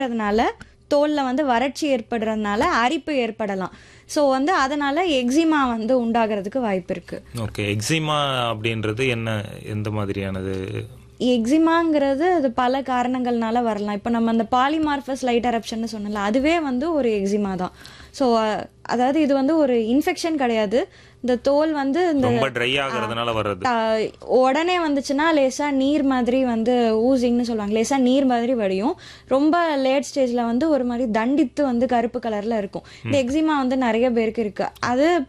அதனால தோல்ல வந்து வறட்சி ஏற்படுறதுனால அரிப்பு ஏற்படலாம் ஸோ வந்து அதனால எக்ஸிமா வந்து உண்டாகிறதுக்கு வாய்ப்பு இருக்கு ஓகே எக்ஸிமா அப்படின்றது என்ன எந்த மாதிரியானது எக்ஸிமாங்கிறது அது பல காரணங்கள்னால வரலாம் இப்போ நம்ம அந்த பாலிமார்பஸ் லைட் அரப்ஷன் சொன்னல அதுவே வந்து ஒரு எக்ஸிமா தான் ஸோ அதாவது இது வந்து ஒரு இன்ஃபெக்ஷன் கிடையாது இந்த தோல் வந்து இந்த ரொம்ப ட்ரை ஆகுறதுனால வர்றது த- உடனே வந்துச்சுன்னா லேசா நீர் மாதிரி வந்து ஊசிங்னு சொல்லுவாங்க லேசா நீர் மாதிரி வடியும் ரொம்ப லேட் ஸ்டேஜ்ல வந்து ஒரு மாதிரி தண்டித்து வந்து கருப்பு கலர்ல இருக்கும் இந்த எக்ஸிமா வந்து நிறைய பேருக்கு இருக்கு அது